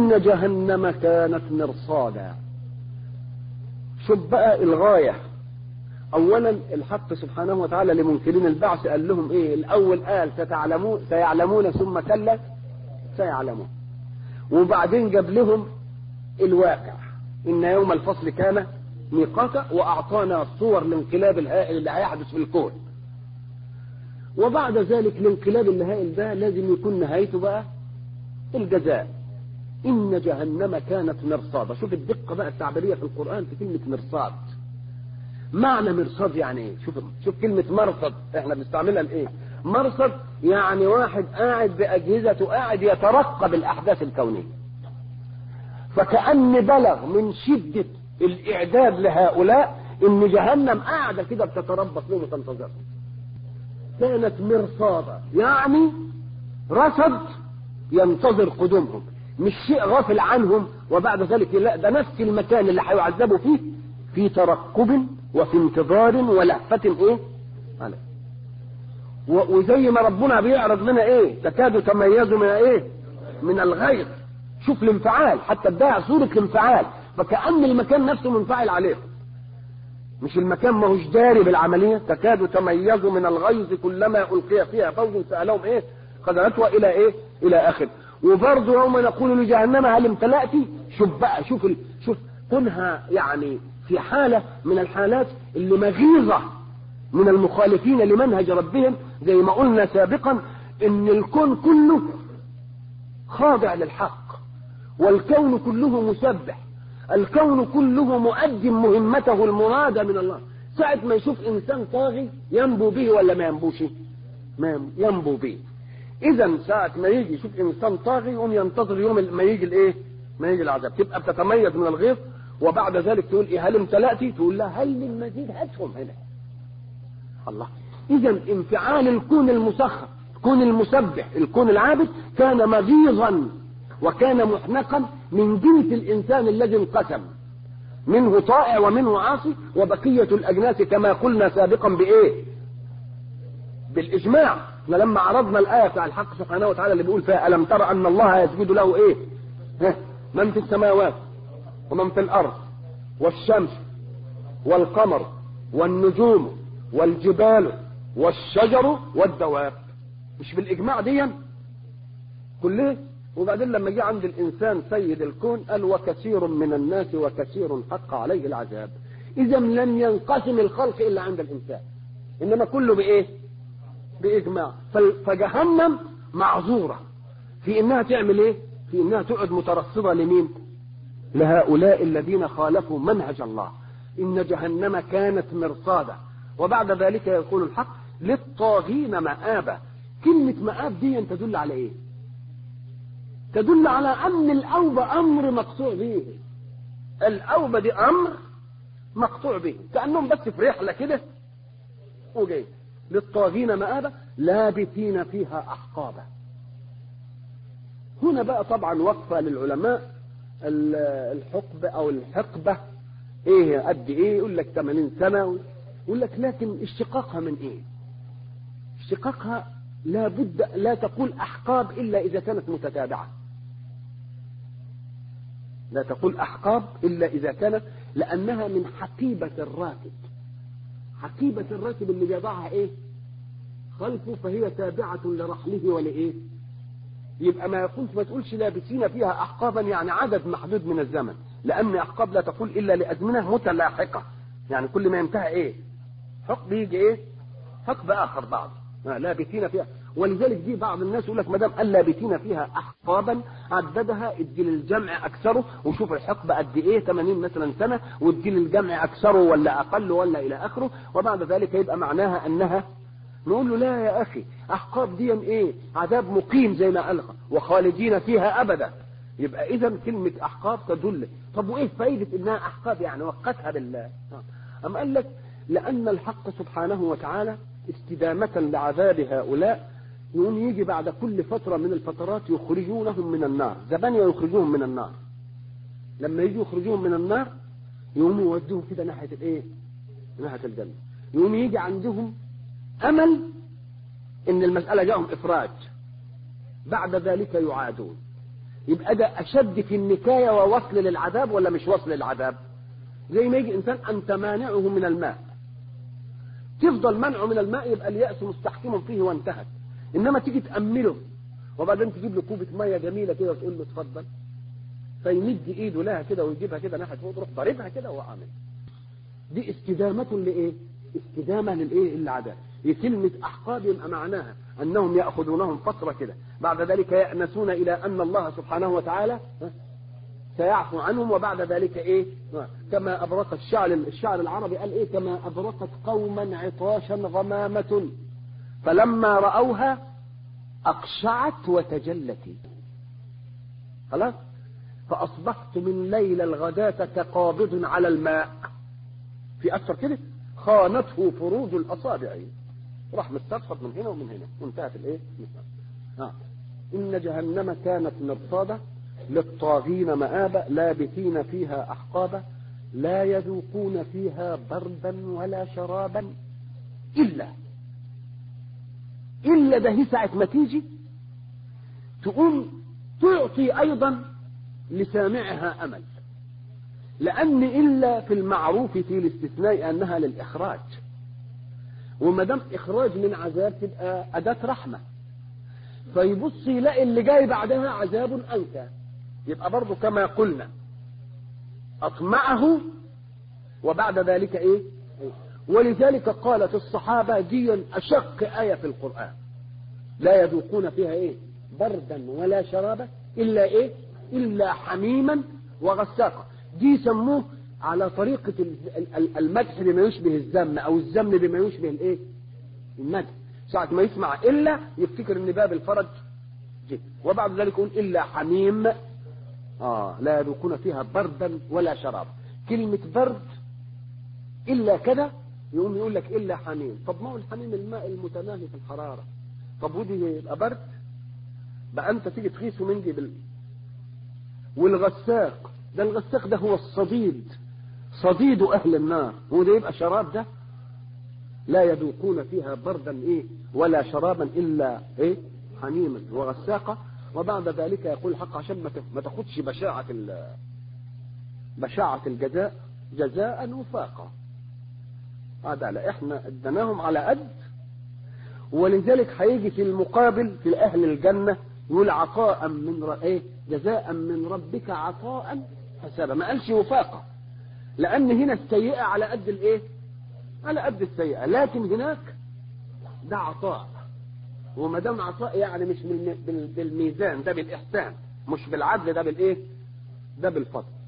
إن جهنم كانت مرصادا شوف بقى الغاية أولا الحق سبحانه وتعالى لمنكرين البعث قال لهم إيه الأول قال ستعلمون سيعلمون ثم كلا سيعلمون وبعدين جاب لهم الواقع إن يوم الفصل كان ميقاتا وأعطانا صور الانقلاب الهائل اللي هيحدث في الكون وبعد ذلك الانقلاب الهائل ده لازم يكون نهايته بقى الجزاء إن جهنم كانت مرصادا شوف الدقة بقى التعبيرية في القرآن في كلمة مرصاد معنى مرصاد يعني ايه شوف شوف كلمة مرصد احنا بنستعملها لايه مرصد يعني واحد قاعد بأجهزته قاعد يترقب الأحداث الكونية فكأن بلغ من شدة الإعداد لهؤلاء إن جهنم قاعدة كده بتتربص بهم وتنتظرهم كانت مرصادا يعني رصد ينتظر قدومهم مش شيء غافل عنهم وبعد ذلك لا ده نفس المكان اللي هيعذبوا فيه في ترقب وفي انتظار ولهفة ايه عليه وزي ما ربنا بيعرض لنا ايه تكاد تميز من ايه من الغيظ شوف الانفعال حتى ادعى صورة الانفعال فكأن المكان نفسه منفعل عليه مش المكان ما هوش داري بالعملية تكاد تميز من الغيظ كلما ألقي فيها فوج سألهم ايه قد أتوى إلى ايه إلى آخر وبرضه يوم نقول لجهنم هل امتلأت شوف بقى شوف ال... شوف كونها يعني في حالة من الحالات اللي مغيظة من المخالفين لمنهج ربهم زي ما قلنا سابقا ان الكون كله خاضع للحق والكون كله مسبح الكون كله مؤدم مهمته المرادة من الله ساعة ما يشوف انسان طاغي ينبو به ولا ما ينبوش ما ينبو به اذا ساعة ما يجي يشوف انسان طاغي يقوم ينتظر يوم ما يجي الايه ما يجي العذاب تبقى بتتميز من الغيظ وبعد ذلك تقول ايه هل امتلأتي تقول لها هل من مزيد هاتهم هنا الله اذا انفعال الكون المسخر الكون المسبح الكون العابد كان مغيظا وكان محنقا من جنس الانسان الذي انقسم منه طائع ومنه عاصي وبقية الاجناس كما قلنا سابقا بايه بالاجماع احنا لما عرضنا الايه بتاع الحق سبحانه وتعالى اللي بيقول فيها الم ترى ان الله يسجد له ايه ها من في السماوات ومن في الارض والشمس والقمر والنجوم والجبال والشجر والدواب مش بالاجماع دي كله وبعدين لما جه عند الانسان سيد الكون قال وكثير من الناس وكثير حق عليه العذاب اذا لم ينقسم الخلق الا عند الانسان انما كله بايه باجماع فجهنم معذوره في انها تعمل ايه في انها تقعد مترصده لمين لهؤلاء الذين خالفوا منهج الله إن جهنم كانت مرصادا وبعد ذلك يقول الحق للطاغين مآبا كلمة مآب دي تدل على إيه تدل على أن الأوبة أمر مقطوع به الأوبة دي أمر مقطوع به كأنهم بس في رحلة كده وجاي للطاغين مآبا لابثين فيها أحقابا هنا بقى طبعا وقفة للعلماء الحقبة او الحقبة ايه قد ايه يقول لك 80 سنة يقول لك لكن اشتقاقها من ايه اشتقاقها لا بد لا تقول احقاب الا اذا كانت متتابعة لا تقول احقاب الا اذا كانت لانها من حقيبة الراكب حقيبة الراكب اللي بيضعها ايه خلفه فهي تابعة لرحله ولايه يبقى ما يقولش ما تقولش لابسين فيها احقابا يعني عدد محدود من الزمن لان احقاب لا تقول الا لازمنه متلاحقه يعني كل ما ينتهى ايه حقب يجي ايه حقب اخر بعض لابثين فيها ولذلك دي بعض الناس يقول لك ما دام قال لابثين فيها احقابا عددها ادي للجمع اكثره وشوف الحقبه قد ايه 80 مثلا سنه وادي للجمع اكثره ولا اقل ولا الى اخره وبعد ذلك يبقى معناها انها نقول له لا يا اخي احقاب دي ايه عذاب مقيم زي ما قال وخالدين فيها ابدا يبقى اذا كلمه احقاب تدل طب وايه فايده انها احقاب يعني وقتها بالله اما قال لك لان الحق سبحانه وتعالى استدامه لعذاب هؤلاء يقوم يجي بعد كل فتره من الفترات يخرجونهم من النار زمان يخرجوهم من النار لما يجوا يخرجوهم من النار يقوموا يودوهم كده ناحيه الايه ناحيه الجنه يقوم يجي عندهم امل ان المساله جاءهم افراج بعد ذلك يعادون يبقى ده اشد في النكايه ووصل للعذاب ولا مش وصل للعذاب زي ما يجي انسان انت مانعه من الماء تفضل منعه من الماء يبقى اليأس مستحكم فيه وانتهت انما تيجي تأمله وبعدين تجيب له كوبة مية جميلة كده وتقول له اتفضل فيمد ايده لها كده ويجيبها كده ناحية فوق تروح ضاربها كده وهو عامل دي استدامة لايه؟ استدامة للايه؟ للعذاب هي كلمة أحقاب يبقى معناها أنهم يأخذونهم فترة كده بعد ذلك يأنسون إلى أن الله سبحانه وتعالى سيعفو عنهم وبعد ذلك إيه كما أبرق الشعر الشعر العربي قال إيه كما أبرقت قوما عطاشا غمامة فلما رأوها أقشعت وتجلت خلاص فأصبحت من ليل الغداة كقابض على الماء في أكثر كده خانته فروج الأصابع راح مستفصد من هنا ومن هنا وانتهت الايه آه. إن جهنم كانت مرصادة للطاغين مآبا لابثين فيها أحقابا لا يذوقون فيها بردا ولا شرابا إلا إلا ده هي ساعة ما تيجي تقوم تعطي أيضا لسامعها أمل لأن إلا في المعروف في الاستثناء أنها للإخراج وما دام إخراج من عذاب تبقى أداة رحمة فيبص يلاقي اللي جاي بعدها عذاب أنكى يبقى برضه كما قلنا أطمعه وبعد ذلك إيه ولذلك قالت الصحابة دي أشق آية في القرآن لا يذوقون فيها إيه بردا ولا شرابا إلا إيه إلا حميما وغساقا دي سموه على طريقة المدح بما يشبه الذم أو الذم بما يشبه الإيه المدح ساعة ما يسمع إلا يفتكر إن باب الفرج جد وبعد ذلك يقول إلا حميم آه لا يذوقون فيها بردا ولا شرابا كلمة برد إلا كده يقوم يقول لك إلا حميم طب ما هو الحميم الماء المتناهي في الحرارة طب ودي يبقى برد بقى أنت تيجي تقيسه من دي بال والغساق ده الغساق ده هو الصديد صديد أهل النار هو ده يبقى شراب ده لا يذوقون فيها بردا إيه ولا شرابا إلا إيه حميما وغساقا وبعد ذلك يقول الحق عشان ما تاخدش بشاعة بشاعة الجزاء جزاء وفاقا هذا لا احنا ادناهم على قد ولذلك هيجي في المقابل في اهل الجنه يقول عطاء من ر... ايه جزاء من ربك عطاء حسابا ما قالش وفاقا لان هنا السيئه على قد الايه على قد السيئه لكن هناك ده عطاء وما دام عطاء يعني مش بالميزان ده بالاحسان مش بالعدل ده بالايه ده بالفضل